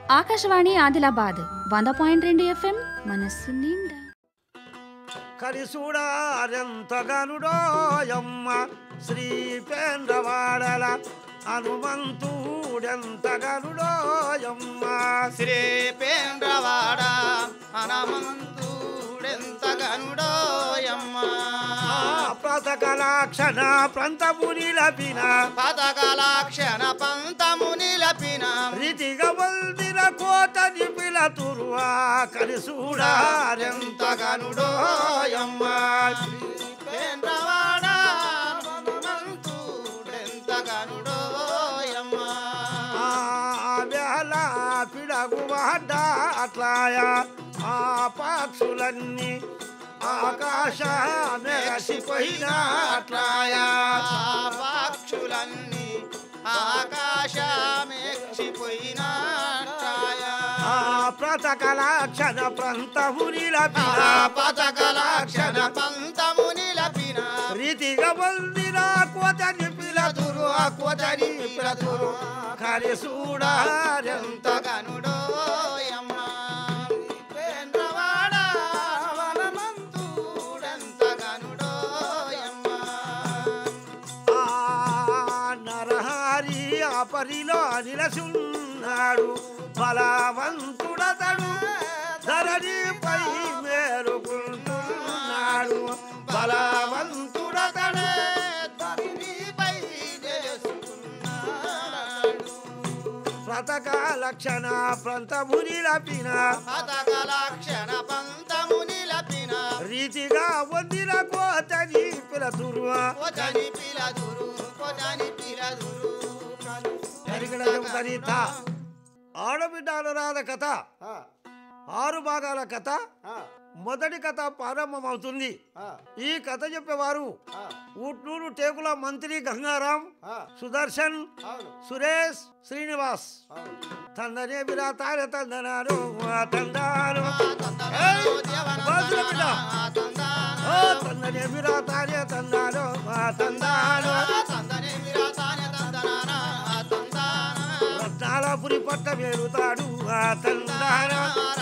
ఆకాశవాణి ఆదిలాబాద్ వంద పాయింట్ రెండు ఎఫ్ఎం మనస్సు నిండా కరిసూడారెంతగనుడోయమ్మ శ్రీపేంద్రవాడల హనుమంతుడెంతగనుడోయమ్మ శ్రీపేంద్రవాడ హనుమంతుడెంతగనుడోయమ్మ ప్రతకలాక్షణ ప్రాంతముని లభిన పదకలాక్షణ పంతము నిలపిన రీతిగా వల్దిన కోట నిపిల తురువా కరిసూడారెంతగనుడోయమ్మ శ్రీపేంద్రవాడ హనుమంతుడెంతగనుడోయమ్మ వేళ పిడగు వాడ అట్లాయా ఆ పక్షులన్నీ ఆకాశ మెరసిపోయిన అట్లాయా పక్షులన్నీ ఆకాశమెచ్చిపోయినాటాయా ఆ ప్రతకలాక్షణ ప్రాంతముని లభిన పథకలాక్షణ పంతము నిలపిన రీతిగా వందిన కోతని పిలదురు ఆ కోతని పిలదురు కరి చూడారెంత ఎంతగనుడోయమ్మ పేంద్రవాడ వనమంతుడెంతగనుడోయమ్మ ఆ నరహారి ఆ పరిలో నిలసున్నాడు బలవంతుడతడు ధరణిపై మేలుకుంటున్నాడు బలవంతుడతడు ధరణిపై చేసుకున్నాడు ప్రతక లక్షణ ప్రాంతముని లపిన పథకలాక్షణ పంతము నిలపిన రీతిగా వందిన కోతని పిలతురువా కొదని పిలదురు కొదని పిలదురు ఎరిగిన చెబుతనీత ఆడబిడ్డ అనురాధ కథ ఆరు భాగాల కథ మొదటి కథ ప్రారంభమవుతుంది ఈ కథ చెప్పేవారు ఊట్నూరు టేకుల మంత్రి గంగారాం సుదర్శన్ సురేష్ శ్రీనివాస్ తందనే బిరా తార తందనారు ఆ తందారు ఏయ్! బాజుల బిడ్డ. ఓ తందనే బిరా తారే తందారు ఆ తందారు రత్నాలపురి పట్ట మేలుతాడు ఆ తందారు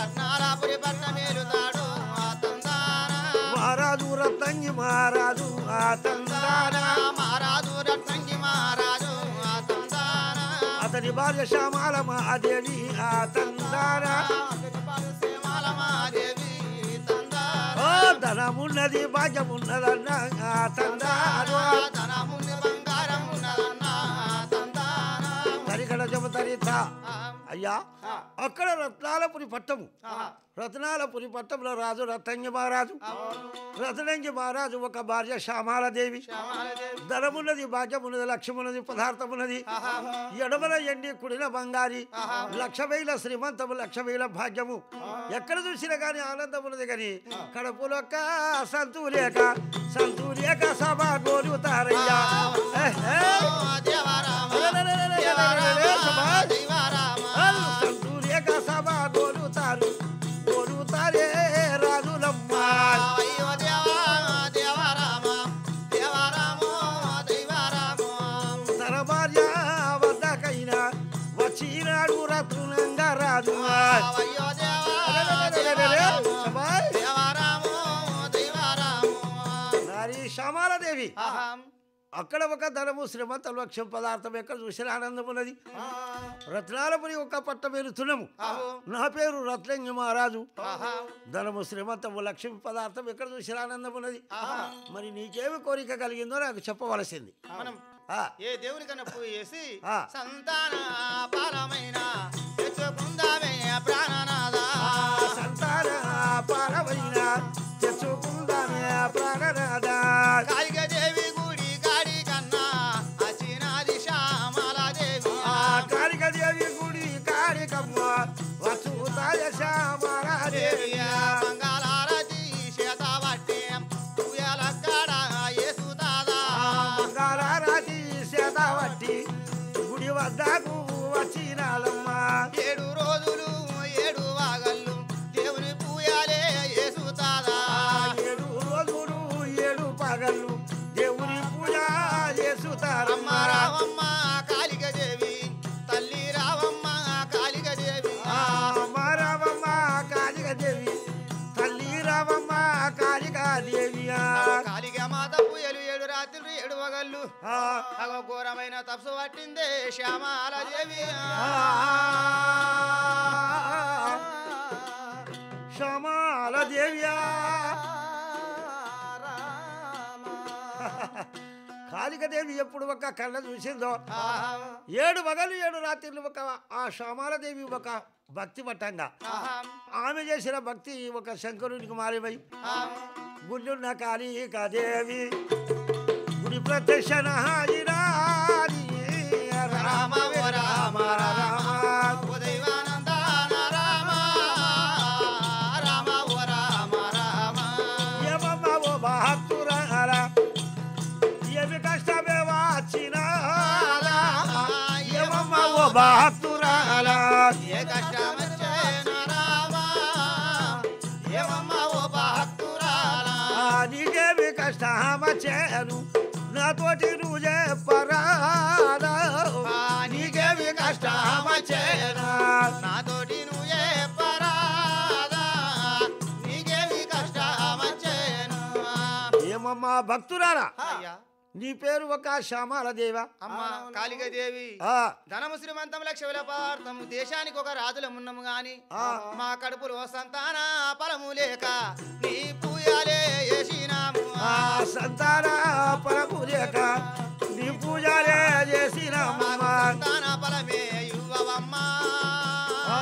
మహారాజు రత్నంగి మహారాజు ఆ తందారా అతని భార్య శ్యామాల మహాదేవి ఆ తందారా ఓ ధనమున్నది భాగ్యమున్నదన్న ఆ తందారు తరికడ చెబుతరిత అయ్యా అక్కడ రత్నాలపురి పట్టము రత్నాలపురి పట్టంలో రాజు రత్నంగి మహారాజు రత్నంగి మహారాజు ఒక భార్య శ్యామాలదేవి ధనమున్నది భాగ్యమున్నది లక్ష్యమున్నది పదార్థమున్నది ఎడమల ఎండి కుడిన బంగారి లక్ష వేల శ్రీమంతము లక్ష వేల భాగ్యము ఎక్కడ చూసినా కానీ ఆనందమున్నది కానీ కడుపులొక్క సంతూరేక సంతూరేక సభ గోలుతారయ్యా ఏ, ఏ. సంతూరేక సభ గోలుతారు గోలుతారే రాజులమ్మ తన భార్య వద్దకైనా వచ్చినాడు రత్నంగా రాజు నారీ శ్యామాలదేవి అక్కడ ఒక ధనము శ్రీమంత లక్ష్యం పదార్థం ఎక్కడ చూసిన ఆనందం ఉన్నది రత్నాలపురి ఒక పట్ట పేరుతున్నాము నా పేరు రత్నంగి మహారాజు ధనము శ్రీమంతము లక్ష్మి పదార్థం ఎక్కడ చూసిన ఆనందం ఉన్నది మరి నీకేమి కోరిక కలిగిందో నాకు చెప్పవలసింది మనం ఆ, ఏ దేవునికన్నా పూజ చేసి ఆ. సంతాన పాలమైన తెచ్చుకుందామే ప్రాణనాథ సంతాన పాలవైన తెచ్చుకుందామే ప్రాణనాథ కాళిక దేవి గుడి కాడి కన్నా అచినాది శ్యామల దేవి ఆ కాళికదేవి గుడి కాళికమ్మ వసూతాయ శ్యామరాదేవి మంగళారతి చేత పట్టి తుయలక్కడ యేసుదాదా మంగళారాతి శతవట్టి గుడి వద్దకు వచ్చినాలమ్మ ఏడు రోజులు ఏడు వాగళ్ళు దేవుని పూయాలే యేసుదాదా ఏడు రోజులు ఏడు పగళ్ళు దేవుని పూజ అమ్మ చేసుతారమ్మ రావమ్మ కాళిక దేవి తల్లి రావమ్మ కాళిక దేవి ఆ దేవియా కాలిగా మాత పూయలు ఏడు రాత్రులు ఏడు వగళ్ళు ఆ, అగో ఘోరమైన తపసు పట్టిందే శ్యామాల దేవి ఆ, శ్యామాల దేవియా కాళికదేవి ఎప్పుడు ఒక కళ్ళ చూసిందో ఏడు మగలు ఏడు రాత్రులు ఒక ఆ శ్యామాలదేవి ఒక భక్తి పట్టంగా ఆమె చేసిన భక్తి ఒక శంకరునికి మారిపోయి గుళ్ళున్న కాళికాదేవి గుడి ప్రత్యక్షణ హాజిరాని రామ ఓ రామ రామ ఓ దైవానందాన రామ రామ ఓ రామ రామ ఏమమ్మ ఓ భక్తురారా ఏమి కష్టమే వచ్చినా ఏమమ్మ ఓ భక్తురాలా ఏ కష్టమచ్చేన రామ ఏమమ్మ ఓ భక్తురాలా ఆ నీకేమి కష్టమచ్చేను నాతోటి నువ్వు చెప్పరాదా నీకేమి కష్టమచ్చేనా నాతోటి నువ్వే పరాదా నీకేమి కష్టమచ్చేను ఏమమ్మా భక్తురాలా అయ్యా నీ పేరు ఒక శ్యామాల దేవా అమ్మ కాళికాదేవి ఆ, ధనము శ్రీమంతం లక్షల పార్థము దేశానికి ఒక రాజులమున్నము గాని ఆ. మా కడుపులో సంతాన ఫలము లేక నీ పూయాలే చేసినాము ఆ సంతాన పరము లేక నీ పూజలే చేసిన మాకు సంతాన ఫలమే ఇవ్వవమ్మా ఆ,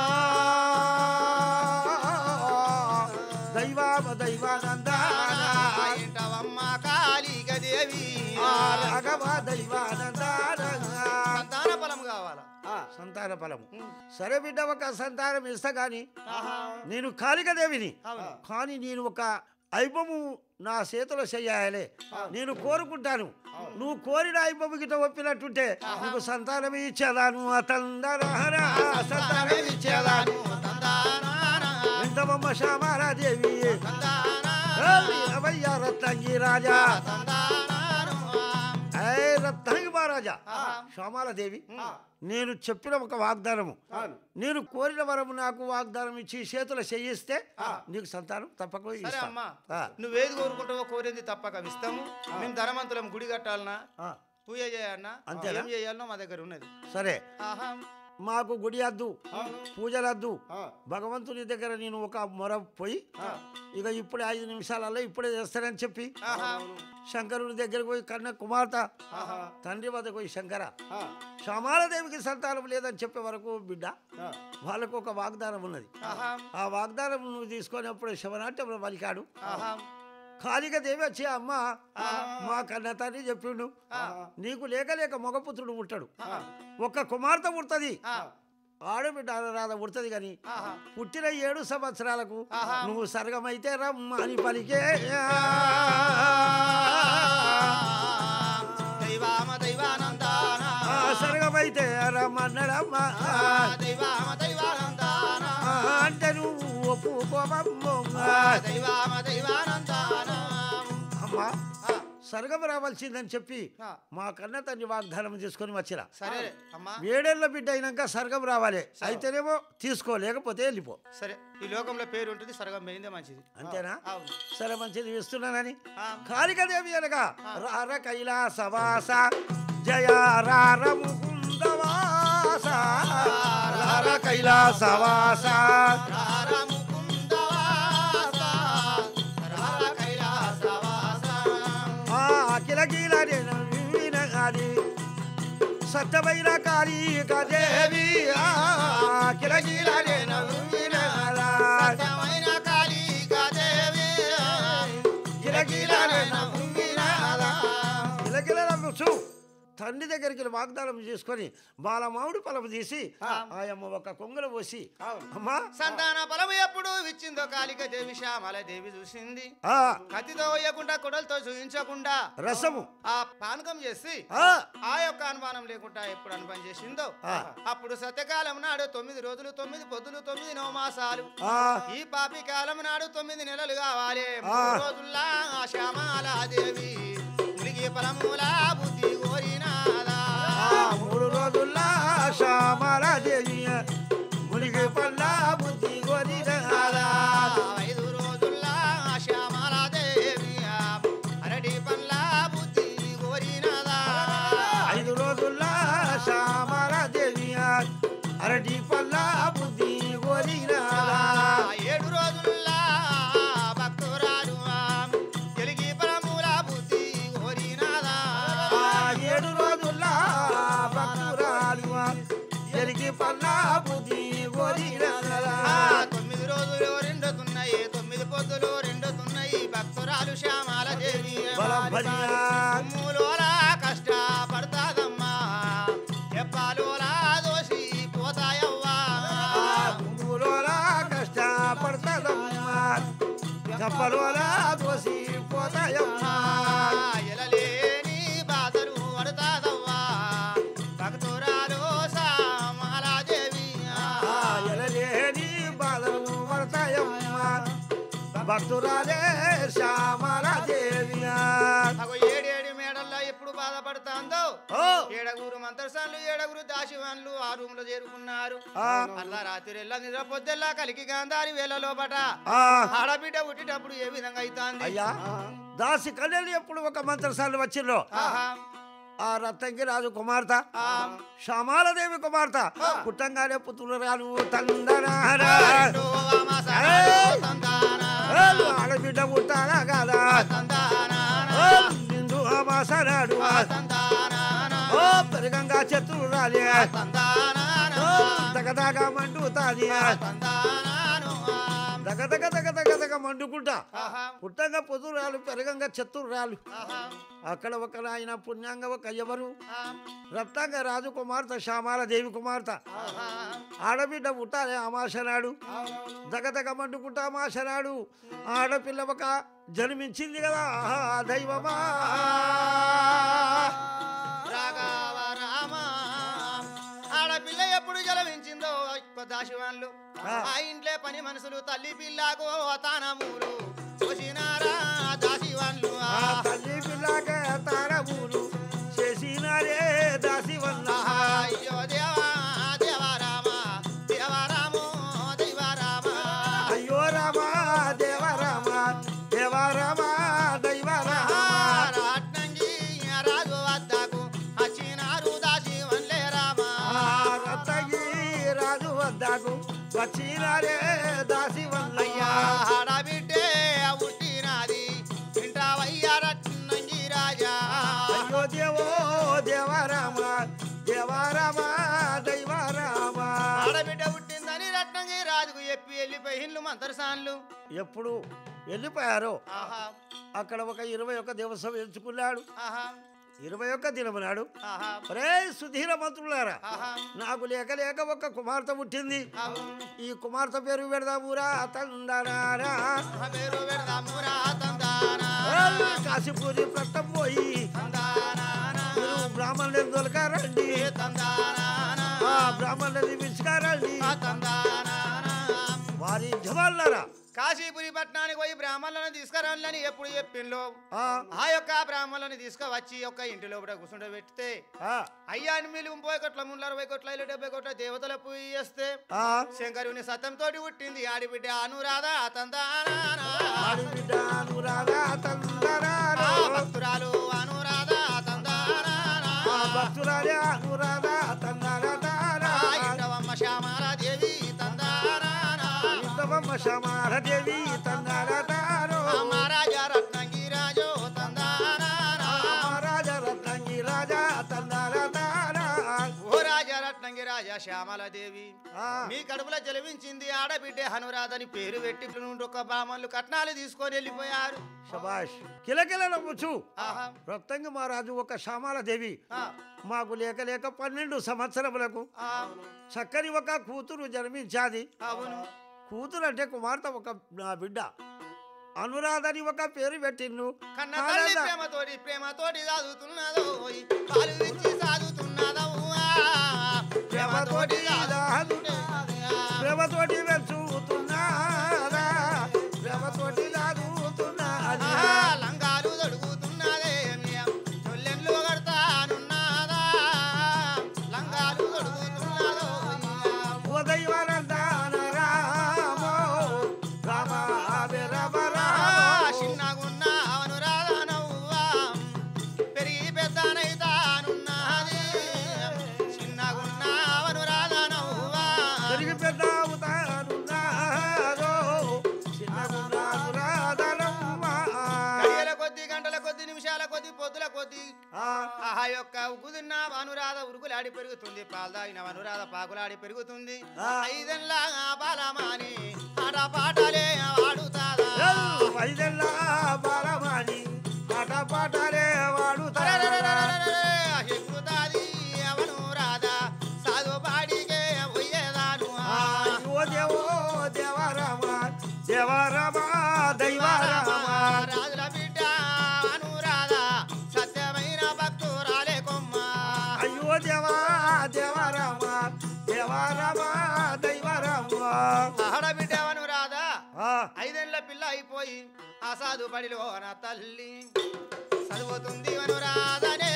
దైవామ దైవానందాన ఇంటవమ్మ కాళికాదేవి ఆ రాఘవ దైవానందాన సంతాన ఫలము కావాలా సంతాన ఫలము సరే బిడ్డ ఒక సంతానం ఇస్తా కానీ ఆహా. నేను కాళికదేవిని అవును. కానీ నేను ఒక ఐబము నా చేతిలో చెయ్యాలి నేను కోరుకుంటాను నువ్వు కోరిన ఐబము గిట ఒప్పినట్టుంటే నీకు సంతానం ఇచ్చేదాను అతందరహర సంతానం ఇచ్చేదాను తందానానా, ఇంతమమ్మ శ్యామారాదేవి తందానా, అవయ్య రత్నంగి రాజా తందానాను. ఏ రత్నంగి మహారాజా ఆహా. శ్యామాలదేవి నేను చెప్పిన ఒక వాగ్దానము నేను కోరిన వరము నాకు వాగ్దానం ఇచ్చి చేతుల చేయిస్తే నీకు సంతానం తప్పక సరే ఇస్తా. అమ్మా ఆ, నువ్వేది కోరుకుంటావో కోరింది తప్పక ఇస్తాము మేము ధనవంతులం గుడి కట్టాలనా ఆ, పూజ చేయాలన్నా అంతేనా? ఏం చేయాలనో మా దగ్గర ఉన్నది సరే ఆహా మాకు గుడి వద్దు పూజలద్దు భగవంతుని దగ్గర నేను ఒక మొర పోయి ఇక ఇప్పుడే ఐదు నిమిషాలలో ఇప్పుడే చేస్తానని చెప్పి ఆహా శంకరుని దగ్గరకు పోయి కన్న కుమార్తె తండ్రి వద్దకు పోయి శంకర శ్యామాలదేవికి సంతానం లేదని చెప్పే వరకు బిడ్డ వాళ్ళకు ఒక వాగ్దానం ఉన్నది ఆహా ఆ వాగ్దానం నువ్వు తీసుకొని అప్పుడు శివనాట్యంలో పలికాడు ఆహా కాళిక దేవి వచ్చి అమ్మ మా కన్న తండ్రి చెప్పిండు నీకు లేక లేక మగపుత్రుడు పుట్టాడు ఒక్క కుమార్తె పుడుతుంది ఆ, ఆడబిడ్డ రాధ పుడుతుంది కానీ ఆహా పుట్టిన ఏడు సంవత్సరాలకు ఆహా. నువ్వు సర్గమైతే రమ్మ అని పలికే దైవామ దైవానందాన ఆ సర్గమైతే రమ్మన్నడమ్మ దైవామ దైవానందాన అంటే నువ్వు ఒప్పుకోమమ్మ దైవామ దైవానందాన అమ్మా సర్గం రావాల్సిందని చెప్పి ఆ. మా కన్న తండ్రి వాగ్దానం తీసుకొని వచ్చిరా సరే అమ్మా ఏడేళ్ల బిడ్డ అయినాక సర్గం రావాలి అయితేనేమో తీసుకో లేకపోతే వెళ్ళిపో సరే ఈ లోకంలో పేరు ఉంటుంది సరగం పోయిందే మంచిది అంతేనా అవును సరే మంచిది ఇస్తున్నానని ఆ. కాళికాదేవి అనగా రార కైలాసవాస జయ రార ముకుందవాస రార కైలాసవాస రార ముకుందవాస, రార కైలాసవాస. ఆ అఖిల గీల వినగాది సత్యమైన కాళికాదేవి ఆ అఖిల గీల వినగాదా సత్యమైన కాళికాదేవి, గిలగిల గిలగిల నవ్వుచు తండ్రి దగ్గరికి వెళ్ళి వాగ్దానం చేసుకొని బాలమామిడి పొలం తీసి ఆయమ్మ ఒక కొంగలు పోసి అమ్మా సంతాన ఫలము ఎప్పుడు ఇచ్చిందో కాళిక దేవి శ్యామల దేవి చూసింది ఆ కత్తితో వేయకుండా కొడలతో చూయించకుండా రసము ఆ పానకం చేసి ఆ ఆ యొక్క అనుమానం లేకుండా ఎప్పుడు అనుమానం చేసిందో ఆ. అప్పుడు సత్యకాలం నాడు తొమ్మిది రోజులు తొమ్మిది పొద్దులు తొమ్మిది నవమాసాలు ఆ ఈ పాపి కాలం నాడు తొమ్మిది నెలలు కావాలి ఆ. మూడు రోజుల్లా ఆ శ్యామాలాదేవి ములిగి ఫలములా బుద్ధి కోరినాదా ఆ మూడు రోజుల్లా శ్యామలాదేవి మునిగి పల్లా బుద్ధి కొనిదా ఐదు రోజుల్లా ఆ శ్యామాలాదేవి పొద్దులు రెండుతున్నాయి భక్తురాలు శ్యామాల దేవి బలభనియా. మూలోలా కష్టపడతాదమ్మా ఎప్పాలోలా దోషి పోతాయవ్వా కుంగులోలా కష్టపడతాదమ్మా కప్పలోలా దోసి పోతాయమ్మా ఎలలేని బాధలు పడతాదవ్వా భక్తురాలు శ్యామాల దేవి ఆ ఎలలేని బాధలు పడతాయమ్మా భక్తురాలే శ్యామల దేవియా అగో ఏడేడు మేడల్లో ఎప్పుడు బాధపడుతాందో ఓ ఏడగురు మంత్రసాన్లు ఏడగురు దాశివాన్లు ఆ రూమ్ లో చేరుకున్నారు ఆ. అర్ధ రాత్రి ఎల్ల నిద్ర పొద్దెల్లా కలికి గాంధారి వేల లోపట ఆ ఆడబిడ్డ పుట్టినప్పుడు ఏ విధంగా అవుతాంది అయ్యా దాసి కళ్యాణి ఎప్పుడు ఒక మంత్రసాలు వచ్చిండ్రో ఆహా. ఆ రత్తంగి రాజు కుమార్తె ఆ. శ్యామాలదేవి కుమార్తె పుట్టంగానే పుత్రులు రాను తందనారా రెండో అమాసాన ఏయ్! తందానా. ఏలు ఆడబిడ్డ పుట్టాలా కాదా తందానా. ఓ నిండు అమాసనాడు తందానా. ఓ పెరగంగా చెత్తులు రాలే తందానా. ఓ దగదగ మండుతాది తందానాను. దగ దగ దగ దగ దగ మండుకుంటా ఆహా. పుట్టంగా పొదురాలు పెరగంగా చెత్తులు రాలు ఆహా. అక్కడ ఒక ఆయన పుణ్యంగా ఒక ఎవరు ఆ. రత్నంగా రాజు కుమార్తె శ్యామాల దేవి కుమార్తె ఆహా. ఆడబిడ్డ పుట్టాలి అమాసనాడు దగదగ మండుకుంటా అమాసనాడు ఆడపిల్ల ఒక జన్మించింది కదా ఆహా, దైవమా రాఘవ రామ ఆడపిల్ల ఎప్పుడు జలవించిందో దాశివాన్లు ఆ. ఆ ఇంట్లో పని మనుషులు తల్లి పిల్లకు తానములు చూసినారా దాశివాన్లు ఆ తల్లి పిల్లకే తారబూలు చేసినారే దాసి వల్ల అయ్యో దేవా దేవా రామ దేవా రామో దైవ రామ అయ్యో రామా దేవ రామ దేవ రామ దైవ రామ రాట్నంగి రాజు వద్దకు వచ్చినారు దాశివన్లే రామ ఆ రత్తగి రాజు వద్దకు వచ్చినారే దాసి వల్ల అయ్యా ఆడబిడ్డే పుట్టినది ఇంటావయ్యా రట్నంగి రాజా అయ్యో దేవో దేవ రామ దేవ రామ దైవ రామ ఆడబిడ్డ పుట్టిందని రత్నంగి రాజుకు చెప్పి వెళ్ళిపోయి హిండ్లు మంతరసాన్లు ఎప్పుడు వెళ్ళిపోయారో ఆహా అక్కడ ఒక ఇరవై ఒక్క దివసం ఎంచుకున్నాడు ఆహా ఇరవై ఒక్క దినము నాడు ఆహా రే సుధీర మంత్రులారా ఆహా నాకు లేక లేక ఒక కుమార్తె పుట్టింది అవును. ఈ కుమార్తె పేరు పెడదామురా తందనారా ఆ పేరు పెడదామురా తందానా కాశీపూరి ప్రట్టం పోయి తందానా మీరు బ్రాహ్మణుని దొలకారండి ఏ తందానా ఆ బ్రాహ్మణుని పిలుచుకారండి ఆ తందానా వారి జవాళ్ళరా కాశీపురి పట్టణానికి పోయి బ్రాహ్మణులను తీసుకురాలని ఎప్పుడు చెప్పిండ్లో ఆ, ఆ యొక్క బ్రాహ్మణులను తీసుకువచ్చి యొక్క ఇంటి లోపల కూర్చుండ పెడితే ఆ, అయ్యా అని మీరు ముప్పై కోట్ల మున్నర అరవై కోట్ల ఇల్లు డెబ్బై కోట్ల దేవతల పూజ చేస్తే ఆ, శంకరుని సతంతో పుట్టింది ఆడిబిడ్డ అనురాధ అతందా ఆడి బిడ్డ అనురాధా తందనారా. భక్తురాలు అనురాధ అతందా ఆ భక్తురాలే అనురాధా తందనారా. ఇంటవమ్మ శ్యామాల దేవి తందారా ఇంతవమ్మ శమారదేవి తందనారా. మహారాజా రత్నంగి రాజో తందారా మహారాజ రత్నంగి రాజా తందనారా. ఓ రాజా రత్నంగి రాజా శ్యామల దేవి ఆ, మీ కడుపులో జలవించింది ఆడబిడ్డ హనురాధని పేరు పెట్టి నుండి ఒక బ్రాహ్మణులు కట్నాలు తీసుకొని వెళ్ళిపోయారు శబాష్ కిలకిల నవ్వచ్చు ఆహా రత్నంగి మహారాజు ఒక శ్యామాల దేవి ఆ, మాకు లేక లేక పన్నెండు సంవత్సరములకు ఆ, చక్కని ఒక కూతురు జన్మించాది అవును కూతురు అంటే కుమార్తె ఒక నా బిడ్డ అనురాధని ఒక పేరు పెట్టిండు కన్న తల్లి ఆనంద- ప్రేమతోటి ప్రేమతోటి చదువుతున్నదో పాలు ఇచ్చి చదువుతున్నదో ప్రేమతోటి చదువుతున్నదా. ప్రేమతోటి వెళ్తున్నదా ప్రేమతోటి చదువుతున్నది ఆహా, లంగాలు తొడుగుతున్నదే చొల్లెండ్లు కడతానున్నదా లంగాలు తొడుగుతున్నదో ఉదయవరందాన రామో రామ ఆమె రామ రామ చిన్నగున్న అనురాధనవ్వా పెరిగి పెద్దనైతానున్నది చిన్నగున్న అనురాధనవ్వా తిరిగి పెద్ద అవుతానున్నాదో చిన్నగున్నాను రాధనమ్మ గడియల కొద్ది గంటల కొద్ది నిమిషాల కొద్ది పొద్దుల కొద్ది ఆ, ఆహా యొక్క ఉగుదున్న అనురాధ ఉరుకులాడి పెరుగుతుంది పాలు తాగిన అనురాధ పాకులాడి పెరుగుతుంది ఆ. ఐదెన్ల బాలమాని ఆట పాటలే వాడుతాదా ఏ దైవారామ రాజుల బిడ్డ అనురాధ సత్యమైన భక్తురాలే కొమ్మ అయ్యో దేవా దేవారామ దేవారామ దైవారామ ఆడబిడ్డ అనురాధ ఆ, ఐదేళ్ల పిల్ల అయిపోయి ఆ సాధు బడిలో నా తల్లి చదువుతుంది అనురాధనే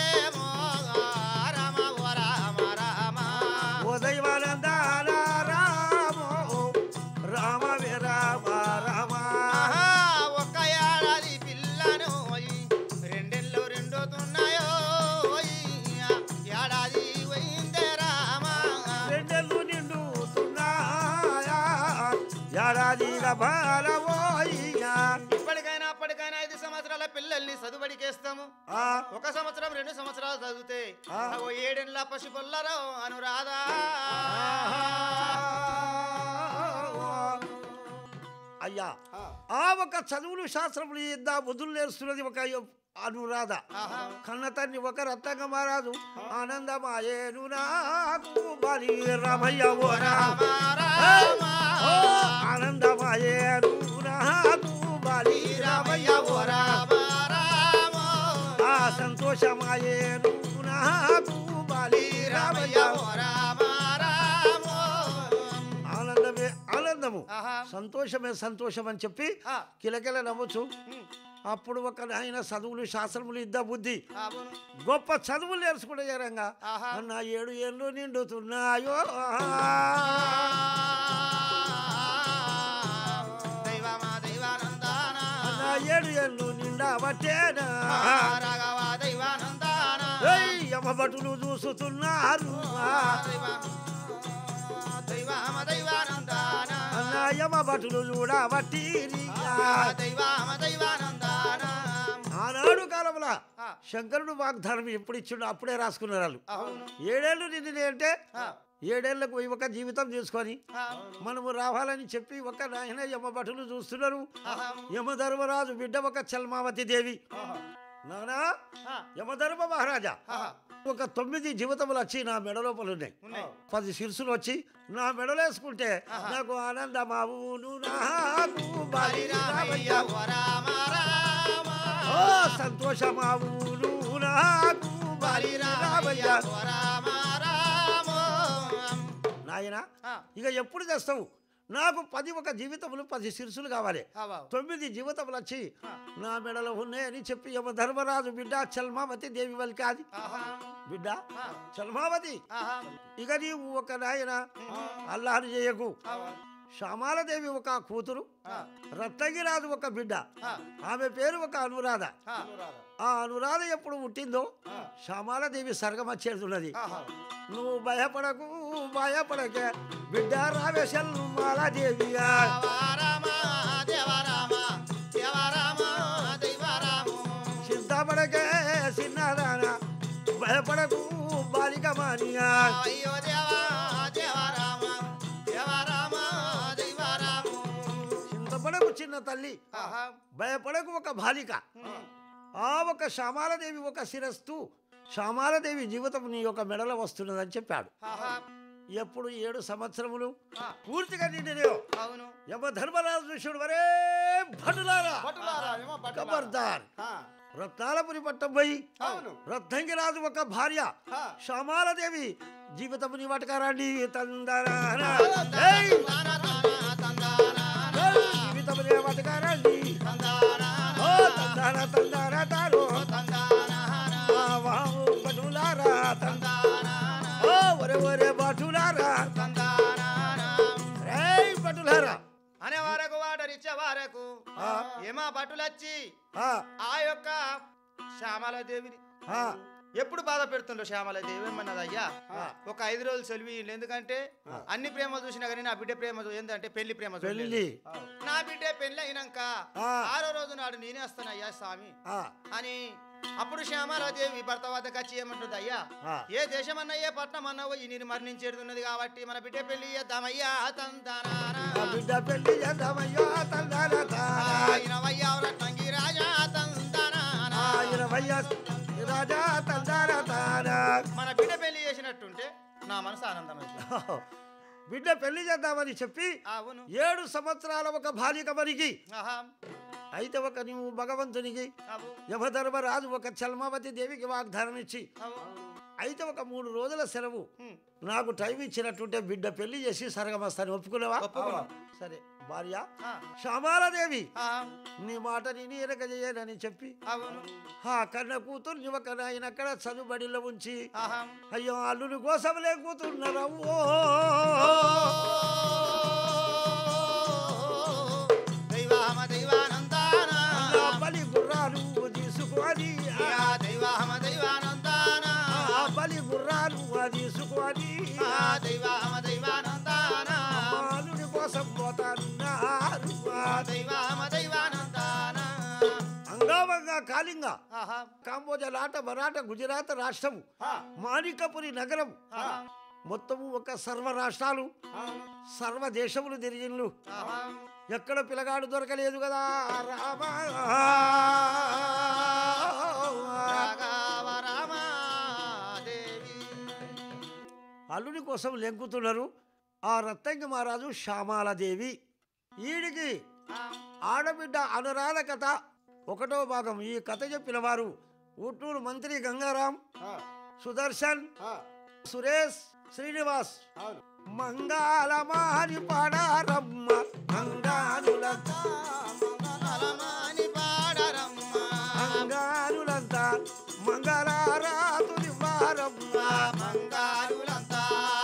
రామ ఓ రామ రామ ఓ దైవానందాల రామో రామ వే రామ రామ ఆహా, ఒక్క ఏడాది పిల్లను ఓయ్, రెండేళ్ళు రెండోతున్నాయో ఓయ్, ఏడాది పోయిందే రామ రెండెళ్ళు నిండుతున్నాయా ఏడాదిగా బాలవోయ్యా ఇప్పటికైనా అప్పటికైనా ఐదు సంవత్సరాల పిల్లల్ని చదువుబడికేస్తాము ఆ, ఒక సంవత్సరం రెండు సంవత్సరాలు చదివితే ఆ. ఓ ఏడేళ్ళ పసిపొల్లరో అనురాధా అయ్యా ఆ ఒక చదువులు శాస్త్రములు ఇద్దా బుద్ధులు నేర్స్తున్నది ఒక అనురాధ ఆహా. కన్న తండ్రి ఒక రత్నంగ మహారాజు ఆనందమాయేను నాకు బలి రమయ్య ఓ రామ రామ ఓ ఆనందమాయేను నాకు బలి రమయ్య ఓ రామ రామ ఆ సంతోషమాయేను నాకు బలి రమయ్య ఓ రామ రామ ఆనందమే ఆనందము ఆహా. సంతోషమే సంతోషం అని చెప్పి ఆ. కిలకిల నవ్వచ్చు ఉమ్. అప్పుడు ఒక ఆయన చదువులు శాస్త్రములు ఇద్ద బుద్ధి అవును. గొప్ప చదువులు నేర్చుకునే జరంగా ఆహా. అన్న ఏడు ఏళ్ళు నిండుతున్నాయో దైవమా దైవానందాన అన్న ఏడు ఏళ్ళు నిండా బట్టేనా రాఘవ దైవానందాన ఏయ్, యమభటులు చూస్తున్నారు దైవామ దైవానందాన అన్న యమభటులు చూడబట్టి దైవామ దైవానందాన ఆనాడు కాలంలో ఆ. శంకరుడు వాగ్దానం ఎప్పుడు ఇచ్చిండో అప్పుడే రాసుకున్నారు వాళ్ళు అవును ఏడేళ్ళు నిండి అంటే ఆ. ఏడేళ్లకు పోయి ఒక జీవితం చేసుకొని ఆ. మనము రావాలని చెప్పి ఒక నాయన యమభటులు చూస్తున్నారు ఆహా. యమధర్మరాజు బిడ్డ ఒక చల్మావతి దేవి ఆహా. నానా ఆ. యమధర్మ మహారాజా ఆహా. ఒక తొమ్మిది జీవితములు వచ్చి నా మెడ లోపల ఉన్నాయి ఉన్నాయి. పది శిరసులు వచ్చి నా మెడలేసుకుంటే నాకు ఆనందమావును నాకు బాలి రామయ్య రామయ్య. ఓ రామ రామ ఓ సంతోషమావును నాకు బాలి రామయ్య ఓ రామ రామ నాయన ఆ. ఇక ఎప్పుడు తెస్తావు నాకు పది ఒక జీవితములు పది శిరసులు కావాలి ఆవా. తొమ్మిది జీవితములు వచ్చి ఆ. నా మెడలో ఉన్నాయని చెప్పి యమ ధర్మరాజు బిడ్డ చల్మావతి దేవి వల్కి అది ఆహా. బిడ్డ ఆ. చల్మావతి ఆహా. ఇక నీవు ఒక నాయన అల్లాహరు చేయకు ఆవా. శ్యామాలదేవి ఒక కూతురు ఆ. రత్నగిరాజు ఒక బిడ్డ ఆ. ఆమె పేరు ఒక అనురాధ ఆ. ఆ అనురాధ ఎప్పుడు పుట్టిందో శ్యామాలదేవి సర్గం వచ్చేస్తున్నది ఆహా. నువ్వు భయపడకు భయపడకే బిడ్డ రావేశల్ మాలాదేవిగా దేవరామ దేవరామ దేవరామ దైవరామ సిద్ధపడకే చిన్నదాన భయపడకు బాలిక మానియా అయ్యో దేవా దేవరామ దేవరామ దైవరామ చింతపడకు చిన్న తల్లి ఆహా. భయపడకు ఒక బాలిక ఆ ఒక శ్యామాలదేవి ఒక శిరస్సు శ్యామాలదేవి జీవితం నీ యొక్క మెడలో వస్తున్నదని చెప్పాడు ఆహా. ఎప్పుడు ఏడు సంవత్సరములు ఆ. పూర్తిగా నిండినయో అవును యమ ధర్మరాజు విషుడు వరే భటులారా భటులారా, ఏమో భటులారా. ఖబర్దార్ ఆ. రత్నాలపురి పట్టం పోయి అవును రత్నంగి రాజు ఒక భార్య ఆ. శ్యామాలదేవి జీవితముని వాటకారాండి తందరాన తందాన, తందాన, తందాన, జీవితముని వాటకారాండి తందాన, ఓ తందాన తందాన తారో తందాన, వాము భటులారా తంద తందాన, ఓ ఒరే ఒరే భటులారా తందాన. రేయ్ భటులారా అనే వరకు వాటరిచ్చే వరకు ఆ. ఏమా భటులొచ్చి ఆ, ఆ యొక్క శ్యామలాదేవిని ఆ, ఎప్పుడు బాధ పెడుతుండో శ్యామలాదేవి ఏమన్నది అయ్యా ఒక ఐదు రోజులు సెలవు ఇయ్యండి. ఎందుకంటే అన్ని ప్రేమ చూసినా కానీ నా బిడ్డ ప్రేమ చూ- ఏందంటే పెళ్లి ప్రేమ చూడలేదు. పెళ్ళి నా బిడ్డ పెళ్లి అయినాక ఆ. ఆరో రోజు నాడు నేనే వస్తానయ్యా స్వామి ఆ, అని అప్పుడు శ్యామలాదేవి భర్త వద్దకు వచ్చి ఏమంటుంది అయ్యా ఆ. ఏ దేశం అన్నా ఏ పట్నం అన్నా పోయి నేను మరణించేది కాబట్టి మన బిడ్డ పెళ్లి చేద్దామయ్యా తందనానా. ఆ బిడ్డ పెళ్లి చేద్దామయ్యో తందాన తానా. ఆయనవయ్యా రత్నంగి రాజా తందనానా. ఆ, ఇరవై రాజా తందాన తానా. మన బిడ్డ పెళ్లి చేసినట్టుంటే నా మనసు ఆనందమైంది బిడ్డ పెళ్లి చేద్దామని చెప్పి అవును ఏడు సంవత్సరాల ఒక బాలిక మరికి ఆహా అయితే ఒక నువ్వు భగవంతునికి అవు యమధర్మరాజు ఒక చల్మావతి దేవికి వాగ్దానం ఇచ్చి అవు అయితే ఒక మూడు రోజుల సెలవు హ్మ్. నాకు టైం ఇచ్చినట్టుంటే బిడ్డ పెళ్లి చేసి సరగమస్తాను ఒప్పుకున్నావా ఒప్పుకున్నా. సరే భార్య ఆ, శ్యామాలదేవి ఆహా, నీ మాట నేను ఎనక చేయనని చెప్పి అవును ఆ కన్న కూతుర్ని ఒక నాయన అక్కడ చదువుబడిలో ఉంచి ఆహా అయ్యో అల్లుని కోసం లేకుతున్నారమ్మో దైవాహమ దైవానందాన నా బలి గుర్రాలు తీసుకొని యా దైవాహమ దైవానందాన ఆ బలి గుర్రాలు తీసుకొని ఆ దైవాహమ దైవానందాన అల్లుని కోసం పోతానున్నారు ఆ దైవాహమ దైవానందాన అంగామంగా కాళింగ ఆహా కాంబోజ లాట మరాఠ గుజరాత్ రాష్ట్రము ఆ, మాణికపురి నగరం ఆహా, మొత్తము ఒక సర్వ రాష్ట్రాలు సర్వ దేశములు తిరిగిన్లు ఆహా. ఎక్కడ పిల్లగాడు దొరకలేదు కదా రామా రాఘవ రామాదేవి. అల్లుని కోసం లెంకుతున్నారు ఆ రత్తంగి మహారాజు శ్యామాలదేవి ఈడికి ఆ, ఆడబిడ్డ అనురాధ కథ ఒకటో భాగం ఈ కథ చెప్పిన వారు ఊటూరు మంత్రి గంగారాం సుదర్శన్ సురేష్ శ్రీనివాస్ మంగాళమాని పాడారమ్మ మంగానులంతా మంగళమాని పాడరమ్మ. మంగానులంతా మంగళారాతుని వారమ్మ మంగారులంతా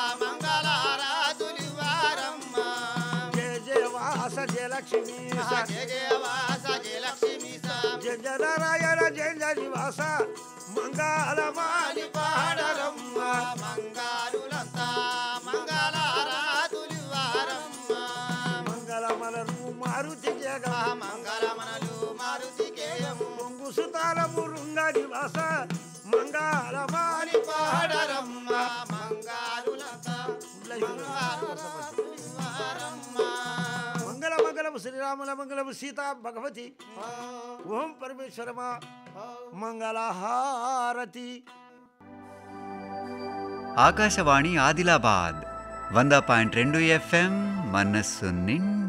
మంగళారాతులివ్వారమ్మ. జయ జయ వాస జయలక్ష్మి జయ జయ వాస జయ లక్ష్మీ జయ జయ నారాయణ జయ జయ నివాస మంగళమాని పాడరమ్మ మంగారులంతా మంగళారాతులివ్వారమ్మ. మంగళమలరు మారుతి జగ మంగళమనలు మారుతికేయము పొంగు సుతాలము రుంగ నివాస మంగళమాని పాడరమ్మ మంగారులంతా మంగళారాతులివ్వారమ్మ. మంగళ మంగళము శ్రీరాముల మంగళము సీత భగవతి ఓం పరమేశ్వరమా మంగళహారతి ఆకాశవాణి ఆదిలాబాద్ వంద పాయింట్ రెండు ఎఫ్ఎం మనస్సు నిండా